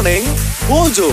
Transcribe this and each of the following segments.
Morning Mojo.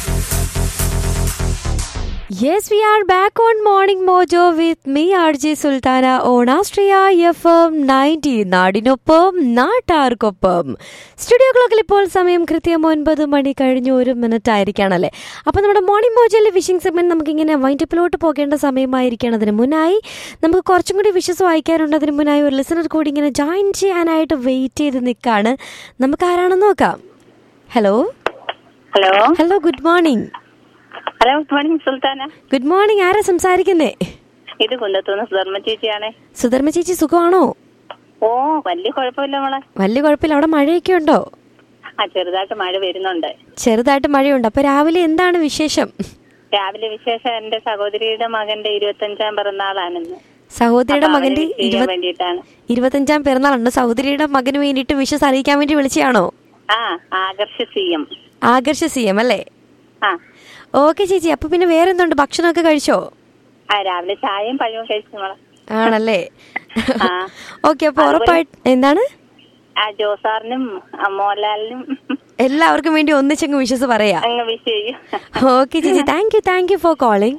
Yes, we are back on Morning Mojo with me, RJ Sultana, on Astria FM 90. നാടിനൊപ്പം നാട്ടാർക്കൊപ്പം studio ക്ലോക്കിൽ ഇപ്പോൾ സമയം കൃത്യം ഒൻപത് മണി കഴിഞ്ഞ് ഒരു മിനിറ്റ് ആയിരിക്കുകയാണല്ലേ അപ്പോൾ നമ്മുടെ മോർണിംഗ് മോജയിലെ വിഷിംഗ് സെഗ്മെന്റ് നമുക്കിങ്ങനെ വൈൻഡപ്പിലോട്ട് പോകേണ്ട സമയമായിരിക്കണം അതിന് മുന്നായി നമുക്ക് കുറച്ചും കൂടി വിഷസ് വായിക്കാനുണ്ട് അതിന് മുന്നായി ഒരു ലിസണർ കൂടി ഇങ്ങനെ ജോയിൻ ചെയ്യാനായിട്ട് വെയിറ്റ് ചെയ്ത് നിൽക്കുകയാണ് നമുക്ക് ആരാണെന്ന് നോക്കാം hello hello hello good morning hello good morning Sultana good morning ആരാ സംസാരിക്കുന്നേ ഇത് കുന്നത്തുനിന്ന് സുധർമ്മ ചേച്ചിയാണേ സുധർമ്മ ചേച്ചി സുഖമാണോ ഓ വലിയ കുഴപ്പമില്ല മോളെ വലിയ കുഴപ്പമില്ല അവിടെ മഴയൊക്കെ ഉണ്ടോ ആ ചെറുതായിട്ട് മഴ വരുന്നുണ്ട് ചെറുതായിട്ട് മഴയുണ്ട് അപ്പൊ രാവിലെ എന്താണ് വിശേഷം രാവിലെ വിശേഷം എന്റെ സഹോദരിയുടെ മകന്റെ ഇരുപത്തഞ്ചാം പിറന്നാളാണെന്ന് സഹോദരിയുടെ അപ്പൊ മകന്റെ അവന് ചെയ്യാൻ ഇരുപത് വേണ്ടിയിട്ടാണ് ഇരുപത്തഞ്ചാം പിറന്നാളുണ്ട് സഹോദരിയുടെ മകന് വേണ്ടിയിട്ട് വിഷസ് അറിയിക്കാൻ വേണ്ടി വിളിച്ചതാണോ ആ Akarsha C M Akarsha C M അല്ലേ ആ ഓക്കെ ചേച്ചി അപ്പൊ പിന്നെ വേറെ എന്തുണ്ട് ഭക്ഷണമൊക്കെ കഴിച്ചോ ആ രാവിലെ ചായയും പഴവും കഴിച്ചു മോളെ ആണല്ലേ ആ. ഓക്കെ അപ്പൊ ഉറപ്പായിട്ട് എന്താണ് ആ ജോസാറിനും ആ, മോഹൻലാലിനും എല്ലാവർക്കും വേണ്ടി ഒന്നിച്ചങ്ങ് വിഷസ് പറയാ അങ്ങ് വിഷ് ചെയ്യും ഓക്കെ ചേച്ചി thank you thank you for calling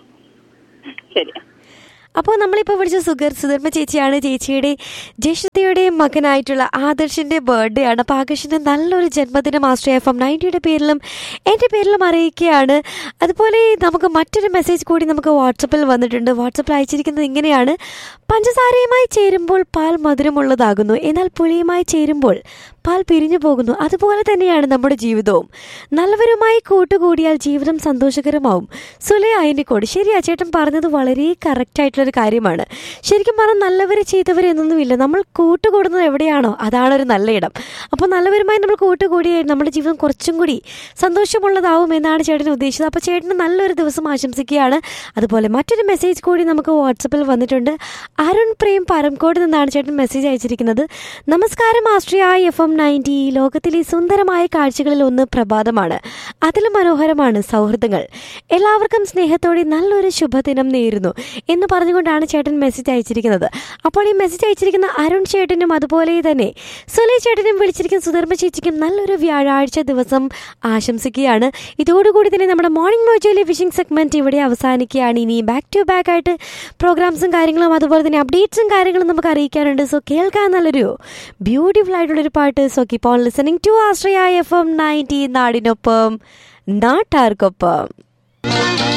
ശരി അപ്പോൾ നമ്മളിപ്പോൾ വിളിച്ച സുഗർ സുധർമ്മ ചേച്ചിയാണ് ചേച്ചിയുടെ ജ്യേഷ്ഠതയുടെ മകനായിട്ടുള്ള ആദർശിൻ്റെ ബർത്ത്ഡേ ആണ് അപ്പോൾ ആകർഷിൻ്റെ നല്ലൊരു ജന്മദിനം ആസ്ട്രേ എഫ് എം നയൻറ്റിയുടെ പേരിലും എൻ്റെ പേരിലും അറിയിക്കുകയാണ് അതുപോലെ നമുക്ക് മറ്റൊരു മെസ്സേജ് കൂടി നമുക്ക് വാട്സപ്പിൽ വന്നിട്ടുണ്ട് വാട്സപ്പിൽ അയച്ചിരിക്കുന്നത് ഇങ്ങനെയാണ് പഞ്ചസാരയുമായി ചേരുമ്പോൾ പാൽ മധുരമുള്ളതാകുന്നു എന്നാൽ പുളിയുമായി ചേരുമ്പോൾ പാൽ പിരിഞ്ഞു പോകുന്നു അതുപോലെ തന്നെയാണ് നമ്മുടെ ജീവിതവും നല്ലവരുമായി കൂട്ടുകൂടിയാൽ ജീവിതം സന്തോഷകരമാവും സുലേ അയനിക്കോട് ശരിയാ ചേട്ടൻ പറഞ്ഞത് വളരെ കറക്റ്റ് ആയിട്ടുള്ളൊരു കാര്യമാണ് ശരിക്കും പറഞ്ഞാൽ നല്ലവരെ ചെയ്തവരെ എന്നൊന്നുമില്ല നമ്മൾ കൂട്ടുകൂടുന്നത് എവിടെയാണോ അതാണ് ഒരു നല്ല ഇടം അപ്പോൾ നല്ലവരുമായി നമ്മൾ കൂട്ടുകൂടിയാൽ നമ്മുടെ ജീവിതം കുറച്ചും കൂടി സന്തോഷമുള്ളതാവും എന്നാണ് ചേട്ടൻ ഉദ്ദേശിച്ചത് അപ്പോൾ ചേട്ടന് നല്ലൊരു ദിവസം ആശംസിക്കുകയാണ് അതുപോലെ മറ്റൊരു മെസ്സേജ് കൂടി നമുക്ക് വാട്സപ്പിൽ വന്നിട്ടുണ്ട് അരുൺ പ്രേം പരംകോട് നിന്നാണ് ചേട്ടൻ മെസ്സേജ് അയച്ചിരിക്കുന്നത് നമസ്കാരം ആസ്ട്രിയ എഫ് എം നയൻറ്റി ലോകത്തിലെ സുന്ദരമായ കാഴ്ചകളിൽ ഒന്ന് പ്രഭാതമാണ് അതിലും മനോഹരമാണ് സൗഹൃദങ്ങൾ എല്ലാവർക്കും സ്നേഹത്തോടെ നല്ലൊരു ശുഭദിനം നേരുന്നു എന്ന് പറഞ്ഞുകൊണ്ടാണ് ചേട്ടൻ മെസ്സേജ് അയച്ചിരിക്കുന്നത് അപ്പോൾ ഈ മെസ്സേജ് അയച്ചിരിക്കുന്ന അരുൺ ചേട്ടനും അതുപോലെ തന്നെ സുലൈ ചേട്ടനും വിളിച്ചിരിക്കുന്ന സുധർമ്മ ചേച്ചിക്കും നല്ലൊരു വ്യാഴാഴ്ച ദിവസം ആശംസിക്കുകയാണ് ഇതോടുകൂടി തന്നെ നമ്മുടെ മോർണിംഗ് മോജോയിലെ വിഷിംഗ് സെഗ്മെന്റ് ഇവിടെ അവസാനിക്കുകയാണ് ഇനി ബാക്ക് ടു ബാക്ക് ആയിട്ട് പ്രോഗ്രാംസും കാര്യങ്ങളും അതുപോലെ തന്നെ അപ്ഡേറ്റ്സും കാര്യങ്ങളും നമുക്ക് അറിയിക്കാനുണ്ട് സോ കേൾക്കാൻ നല്ലൊരു ബ്യൂട്ടിഫുൾ ആയിട്ടുള്ളൊരു പാട്ട് so keep on listening to Ashraya F M ninety നാടിനൊപ്പം നാട്ടാർക്കൊപ്പം